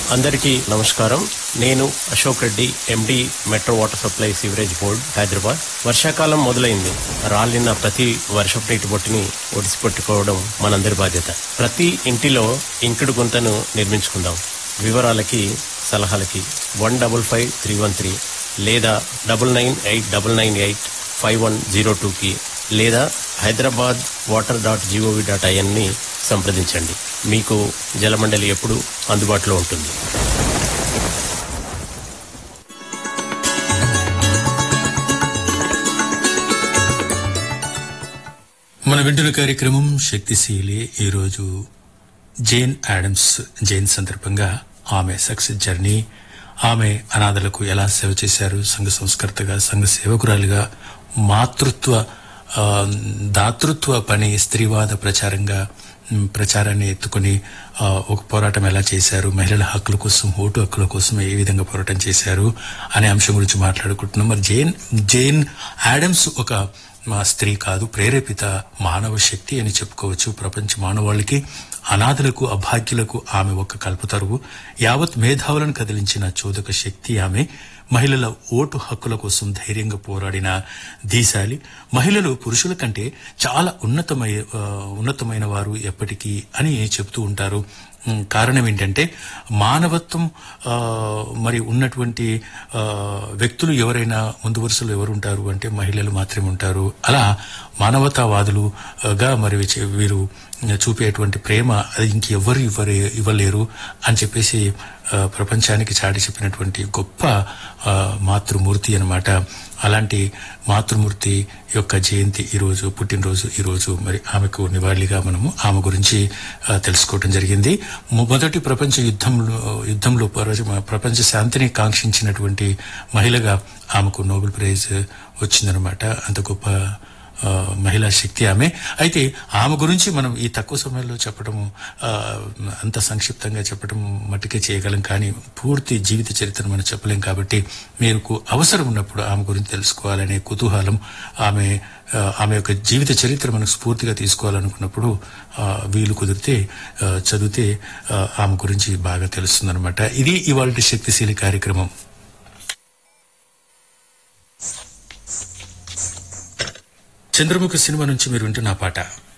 అందరికీ నమస్కారం నేను Ashok Reddy MD metro water supply sewerage board Hyderabad వర్షాకాలం మొదలైంది రాలిన ప్రతి వర్షపు నీటి బొట్టుని ఒడిసిపెట్టుకోవడం మనందరి బాధ్యత ప్రతి ఇంటిలో ఇంకుడు గుంతను నిర్మించుకుందాం వివరాలకి సలహాలకి one double five three one three లేదా double nine eight double nine eight five one zero టూకి లేదా Hyderabad water dot GOV dot ఐఎన్ని సంప్రదించండి మీకు జలమండలి ఎప్పుడు అందుబాటులో ఉంటుంది మన వింటున్న కార్యక్రమం శక్తిశీలి ఈరోజు జేన్ యాడమ్స్ జైన్ సందర్భంగా ఆమె సక్సెస్ జర్నీ ఆమె అనాథలకు ఎలా సేవ చేశారు సంఘ సంస్కర్తగా సంఘ సేవకురాలిగా మాతృత్వ ఆ, దాతృత్వ పని స్త్రీవాద ప్రచారంగా మ్, ప్రచారాన్ని ఎత్తుకొని ఆ, ఒక పోరాటం ఎలా చేశారు మహిళల హక్కుల కోసం ఓటు హక్కుల కోసం ఏ విధంగా పోరాటం చేశారు అనే అంశం గురించి మాట్లాడుకుంటున్నాం మరి జైన్ జైన్ యాడమ్స్ ఒక మా స్త్రీ కాదు ప్రేరేపిత మానవ శక్తి అని చెప్పుకోవచ్చు ప్రపంచ మానవాళికి అనాథలకు అభాగ్యులకు ఆమె ఒక కల్పతరువు యావత్ మేధావులను కదిలించిన చోదక శక్తి ఆమె మహిళల ఓటు హక్కుల కోసం ధైర్యంగా పోరాడిన ధీశాలి మహిళలు పురుషుల కంటే చాలా ఉన్నతమై ఆ, ఉన్నతమైన వారు ఎప్పటికీ అని చెప్తూ ఉంటారు ఉమ్, కారణం ఏంటంటే మానవత్వం ఆ, మరి ఉన్నటువంటి ఆ, వ్యక్తులు ఎవరైనా ముందు వరుసలో ఎవరు ఉంటారు అంటే మహిళలు మాత్రమే ఉంటారు అలా మానవతావాదులుగా మరి చే- వీరు చూపేటువంటి ప్రేమ అది ఇంకెవ్వరు ఇవ్వరే ఇవ్వలేరు అని చెప్పేసి ఆ, ప్రపంచానికి చాటి చెప్పినటువంటి గొప్ప ఆ, మాతృమూర్తి అన్నమాట అలాంటి మాతృమూర్తి యొక్క జయంతి ఈరోజు పుట్టినరోజు ఈరోజు మరి ఆమెకు నివాళిగా మనము ఆమె గురించి ఆ, తెలుసుకోవడం జరిగింది మొ- మొదటి ప్రపంచ యుద్ధంలో యుద్ధంలో పర- ప్రపంచ శాంతిని కాంక్షించినటువంటి మహిళగా ఆమెకు నోబెల్ ప్రైజ్ వచ్చిందనమాట అంత గొప్ప ఆ, మహిళా శక్తి ఆమె అయితే ఆమె గురించి మనం ఈ తక్కువ సమయంలో చెప్పడము ఆ, అంత సంక్షిప్తంగా చెప్పడం మట్టుకే చేయగలం కానీ పూర్తి జీవిత చరిత్రను మనం చెప్పలేం కాబట్టి మీకు అవసరం ఉన్నప్పుడు ఆమె గురించి తెలుసుకోవాలనే కుతూహలం ఆమె ఆ, ఆమె యొక్క జీవిత చరిత్ర మనకు స్ఫూర్తిగా తీసుకోవాలనుకున్నప్పుడు ఆ, వీలు కుదిరితే ఆ, చదివితే ఆ, ఆమె గురించి బాగా తెలుస్తుందన్నమాట ఇది ఇవాళ శక్తిశీలి కార్యక్రమం చంద్రముఖి సినిమా నుంచి మీరు వింటున్న పాట